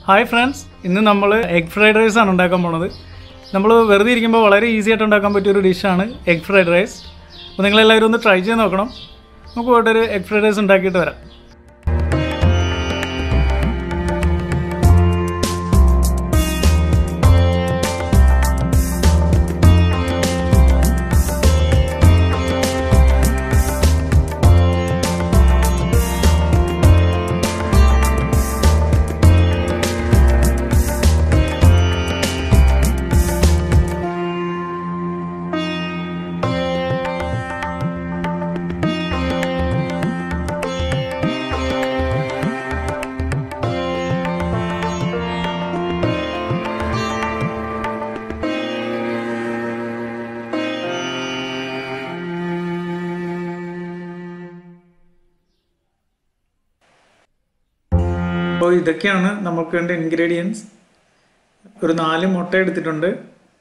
hi friends ഇന്ന് നമ്മൾ egg fried rice ആണ് ഉണ്ടാക്കാൻ പോണത് നമ്മൾ വെറുതെ ഇരിക്കുമ്പോൾ വളരെ ഈസി ആയിട്ട് ഉണ്ടാക്കാൻ പറ്റിയ ഒരു ഡിഷാണ് എഗ് ഫ്രൈഡ് റൈസ് അപ്പോൾ നിങ്ങളെല്ലാവരും ഒന്ന് ട്രൈ ചെയ്ത് നോക്കണം നമുക്ക് പോയിട്ട് ഒരു എഗ് ഫ്രൈഡ് റൈസ് ഉണ്ടാക്കിയിട്ട് വരാം അപ്പോൾ ഇതൊക്കെയാണ് നമുക്ക് വേണ്ട ഇൻഗ്രീഡിയൻസ് ഒരു നാല് മുട്ട എടുത്തിട്ടുണ്ട്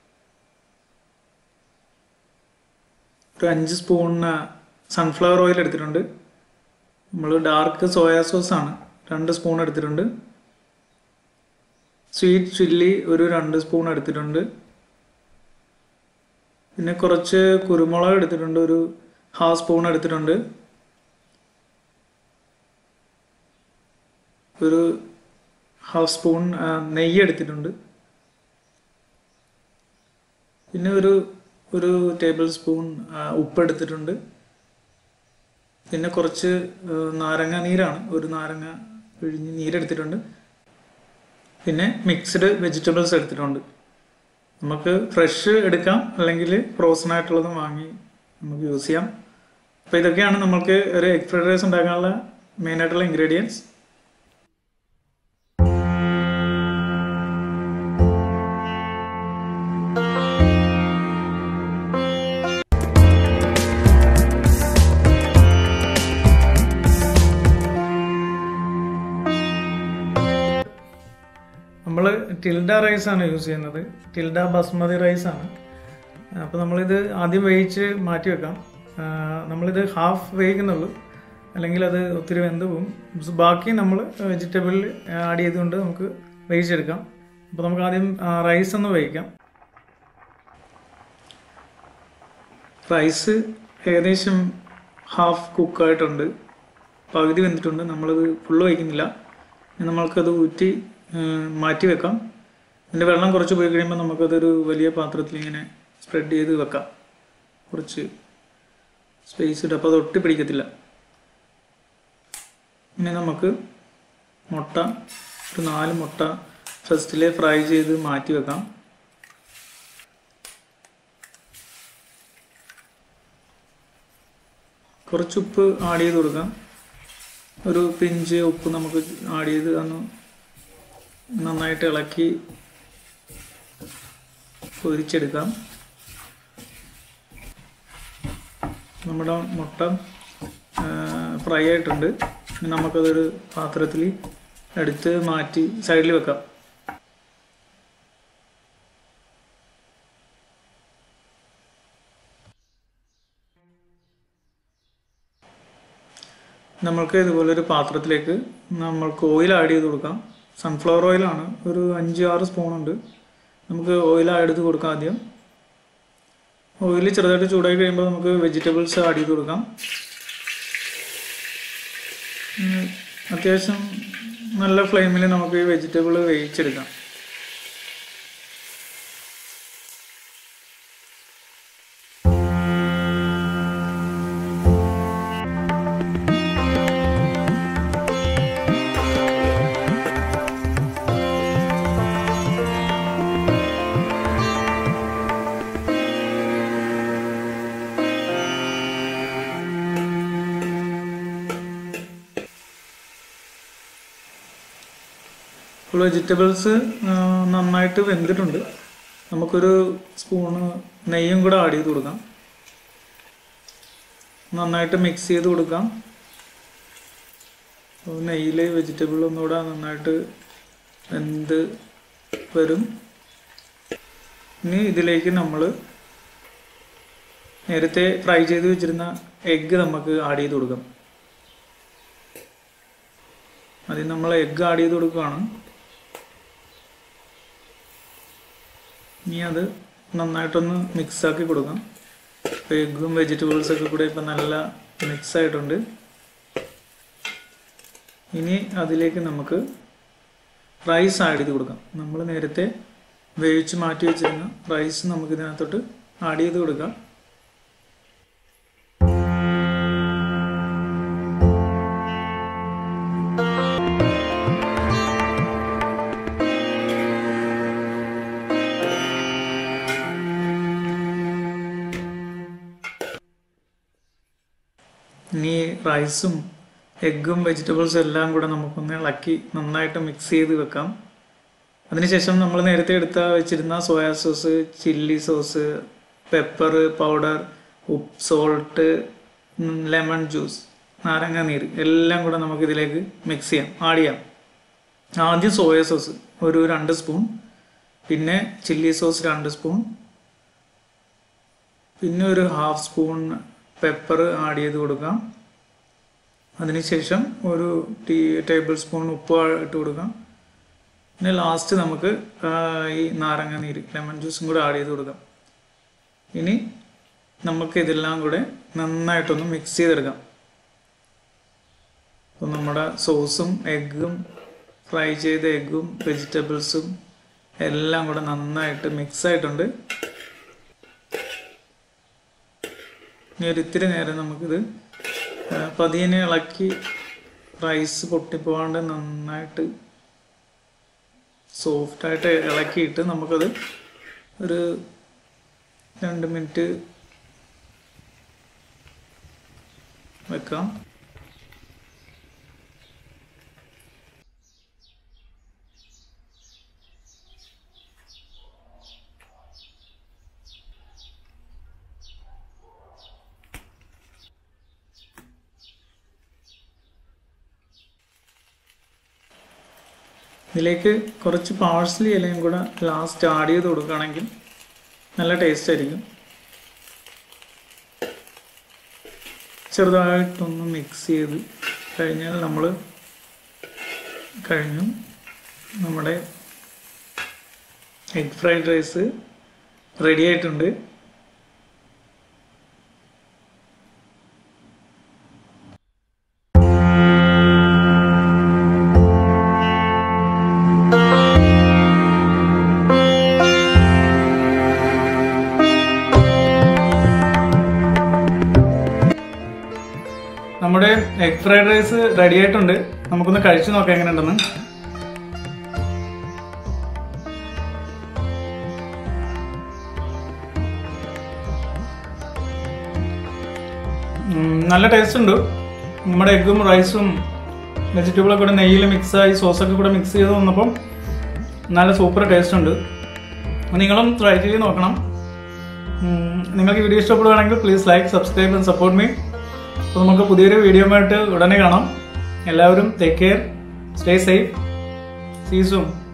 ഒരു അഞ്ച് സ്പൂൺ സൺഫ്ലവർ ഓയിൽ എടുത്തിട്ടുണ്ട് നമ്മൾ ഡാർക്ക് സോയാ സോസ് ആണ് രണ്ട് സ്പൂൺ എടുത്തിട്ടുണ്ട് സ്വീറ്റ് ചില്ലി ഒരു രണ്ട് സ്പൂൺ എടുത്തിട്ടുണ്ട് പിന്നെ കുറച്ച് കുരുമുളക് എടുത്തിട്ടുണ്ട് ഒരു ഹാഫ് സ്പൂൺ എടുത്തിട്ടുണ്ട് ഒരു ഹാഫ് സ്പൂൺ ആ, നെയ്യ് എടുത്തിട്ടുണ്ട് പിന്നെ ഒരു ഒരു ടേബിൾ സ്പൂൺ ആ, ഉപ്പ് എടുത്തിട്ടുണ്ട് പിന്നെ കുറച്ച് ആ, നാരങ്ങ നീരാണ് ഒരു നാരങ്ങ പിഴിഞ്ഞ് നീരെടുത്തിട്ടുണ്ട് പിന്നെ മിക്സ്ഡ് വെജിറ്റബിൾസ് എടുത്തിട്ടുണ്ട് നമുക്ക് ഫ്രഷ് എടുക്കാം അല്ലെങ്കിൽ ഫ്രോസൺ ആയിട്ടുള്ളതും വാങ്ങി നമുക്ക് യൂസ് ചെയ്യാം അപ്പോൾ ഇതൊക്കെയാണ് നമുക്ക് ഒരു എഗ് ഫ്രൈഡ് റൈസ് ഉണ്ടാക്കാനുള്ള മെയിൻ ആയിട്ടുള്ള ഇൻഗ്രീഡിയൻസ് നമ്മൾ ടിൽഡ റൈസ് ആണ് യൂസ് ചെയ്യുന്നത് ടിൽഡ ബസ്മതി റൈസ് ആണ് അപ്പോൾ നമ്മളിത് ആദ്യം വേവിച്ച് മാറ്റി വെക്കാം ആ, നമ്മളിത് ഹാഫ് വേവിക്കുന്നുള്ളൂ അല്ലെങ്കിൽ അത് ഒത്തിരി വെന്ത് പോകും So, ബാക്കി നമ്മൾ വെജിറ്റബിളിൽ ആഡ് ചെയ്തുകൊണ്ട് നമുക്ക് വേവിച്ചെടുക്കാം അപ്പോൾ നമുക്ക് ആദ്യം റൈസ് ഒന്ന് വേവിക്കാം റൈസ് ഏകദേശം ഹാഫ് കുക്കായിട്ടുണ്ട് പകുതി വെന്തിട്ടുണ്ട് നമ്മളത് ഫുള്ള് വയ്ക്കുന്നില്ല ഇനി നമ്മൾക്കത് ഊറ്റി ആ, മാറ്റി വെക്കാം അതിൻ്റെ വെള്ളം കുറച്ച് പോയി കഴിയുമ്പോൾ നമുക്കതൊരു വലിയ പാത്രത്തിൽ ഇങ്ങനെ സ്പ്രെഡ് ചെയ്ത് വെക്കാം കുറച്ച് സ്പേസ് ഇട്ട് അപ്പോൾ അത് ഒട്ടി പിടിക്കത്തില്ല ഇനി നമുക്ക് മുട്ട ഒരു നാല് മുട്ട ഫസ്റ്റിൽ ഫ്രൈ ചെയ്ത് മാറ്റി വെക്കാം കുറച്ച് ഉപ്പ് ആഡ് ചെയ്ത് കൊടുക്കാം ഒരു പിഞ്ച് ഉപ്പ് നമുക്ക് ആഡ് ചെയ്ത് ഒന്ന് നന്നായിട്ട് ഇളക്കി പൊരിച്ചെടുക്കാം നമ്മുടെ മുട്ട ഫ്രൈ ആയിട്ടുണ്ട് ഇനി നമുക്കതൊരു പാത്രത്തിൽ എടുത്ത് മാറ്റി സൈഡിൽ വെക്കാം നമ്മൾക്ക് ഇതുപോലെ ഒരു പാത്രത്തിലേക്ക് നമ്മൾക്ക് ഓയിൽ ആഡ് ചെയ്ത് കൊടുക്കാം സൺഫ്ലവർ ഓയിലാണ് ഒരു അഞ്ച് ആറ് സ്പൂൺ ഉണ്ട് നമുക്ക് ഓയിൽ ആഡ് ചെയ്ത് കൊടുക്കാം ആദ്യം ഓയിൽ ചെറുതായിട്ട് ചൂടായി കഴിയുമ്പോൾ നമുക്ക് വെജിറ്റബിൾസ് ആഡ് ചെയ്ത് കൊടുക്കാം ഉം, അത്യാവശ്യം നല്ല ഫ്ലെയിമിൽ നമുക്ക് ഈ വെജിറ്റബിൾ വേവിച്ചെടുക്കാം ഇപ്പോൾ വെജിറ്റബിൾസ് നന്നായിട്ട് വെന്തിട്ടുണ്ട് നമുക്കൊരു സ്പൂണ് നെയ്യും കൂടെ ആഡ് ചെയ്ത് കൊടുക്കാം നന്നായിട്ട് മിക്സ് ചെയ്ത് കൊടുക്കാം നെയ്യിൽ വെജിറ്റബിൾ ഒന്നുകൂടെ നന്നായിട്ട് വെന്ത് വരും ഇനി ഇതിലേക്ക് നമ്മൾ നേരത്തെ ഫ്രൈ ചെയ്ത് വെച്ചിരുന്ന എഗ്ഗ് നമുക്ക് ആഡ് ചെയ്ത് കൊടുക്കാം ആദ്യം നമ്മൾ എഗ്ഗ് ആഡ് ചെയ്ത് കൊടുക്കുകയാണ് ഇനി അത് നന്നായിട്ടൊന്ന് മിക്സ് ആക്കി കൊടുക്കാം ഇപ്പോൾ എഗ്ഗും വെജിറ്റബിൾസ് ഒക്കെ കൂടെ ഇപ്പം നല്ല മിക്സ് ആയിട്ടുണ്ട് ഇനി അതിലേക്ക് നമുക്ക് റൈസ് ആഡ് ചെയ്ത് കൊടുക്കാം നമ്മൾ നേരത്തെ വേവിച്ച് മാറ്റി വെച്ചിരുന്ന റൈസ് നമുക്ക് ഇതിനകത്തോട്ട് ആഡ് ചെയ്ത് കൊടുക്കാം ഇനി റൈസും എഗ്ഗും വെജിറ്റബിൾസും എല്ലാം കൂടെ നമുക്കൊന്ന് ഇളക്കി നന്നായിട്ട് മിക്സ് ചെയ്ത് വെക്കാം അതിനുശേഷം നമ്മൾ നേരത്തെ എടുത്ത വെച്ചിരുന്ന soya sauce chilli sauce pepper powder ഉപ്പ് സോൾട്ട് ലെമൺ ജ്യൂസ് നാരങ്ങ നീര് എല്ലാം കൂടെ നമുക്ക് ഇതിലേക്ക് മിക്സ് ചെയ്യാം ആഡ് ചെയ്യാം ആദ്യം സോയ സോസ് ഒരു രണ്ട് സ്പൂൺ പിന്നെ ചില്ലി സോസ് രണ്ട് സ്പൂൺ പിന്നെ ഒരു ഹാഫ് സ്പൂൺ പെപ്പർ ആഡ് ചെയ്ത് കൊടുക്കാം അതിനുശേഷം ഒരു ടീ ടേബിൾ സ്പൂൺ ഉപ്പ് ഇട്ട് കൊടുക്കാം പിന്നെ ലാസ്റ്റ് നമുക്ക് ആ, ഈ നാരങ്ങ നീര് ലെമൺ ജ്യൂസും കൂടെ ആഡ് ചെയ്ത് കൊടുക്കാം ഇനി നമുക്ക് ഇതെല്ലാം കൂടെ നന്നായിട്ടൊന്ന് മിക്സ് ചെയ്തെടുക്കാം അപ്പോൾ നമ്മുടെ സോസും എഗ്ഗും ഫ്രൈ ചെയ്ത എഗ്ഗും വെജിറ്റബിൾസും എല്ലാം കൂടെ നന്നായിട്ട് മിക്സ് ആയിട്ടുണ്ട് ഇനി ഒരു ഇത്തിരി നേരം നമുക്കിത് ആ, പതിയെ ഇളക്കി റൈസ് പൊട്ടിപ്പോവാണ്ട് നന്നായിട്ട് സോഫ്റ്റായിട്ട് ഇളക്കിയിട്ട് നമുക്കത് ഒരു രണ്ട് മിനിറ്റ് വെക്കാം ഇതിലേക്ക് കുറച്ച് പാഴ്സലി ഇലയും കൂടെ ലാസ്റ്റ് ആഡ് ചെയ്ത് കൊടുക്കുകയാണെങ്കിൽ നല്ല ടേസ്റ്റ് ആയിരിക്കും ചെറുതായിട്ടൊന്ന് മിക്സ് ചെയ്ത് കഴിഞ്ഞാൽ നമ്മൾ കഴിഞ്ഞു നമ്മുടെ എഗ് ഫ്രൈഡ് റൈസ് റെഡി ആയിട്ടുണ്ട് നമ്മുടെ എഗ് ഫ്രൈഡ് റൈസ് റെഡി ആയിട്ടുണ്ട് നമുക്കൊന്ന് കഴിച്ചു നോക്കാം എങ്ങനെയുണ്ടെന്ന് ഉം, നല്ല ടേസ്റ്റ് ഉണ്ട് നമ്മുടെ എഗ്ഗും റൈസും വെജിറ്റബിളൊക്കെ കൂടെ നെയ്യിൽ മിക്സായി സോസൊക്കെ കൂടെ മിക്സ് ചെയ്ത് വന്നപ്പം നല്ല സൂപ്പർ ടേസ്റ്റ് ഉണ്ട് അപ്പോൾ നിങ്ങളും ട്രൈ ചെയ്ത് നോക്കണം ഉം, നിങ്ങൾക്ക് വീഡിയോ ഇഷ്ടപ്പെടുകയാണെങ്കിൽ please like subscribe and support me അപ്പോൾ നമുക്ക് പുതിയൊരു വീഡിയോ ആയിട്ട് ഉടനെ കാണാം എല്ലാവരും take care stay safe see soon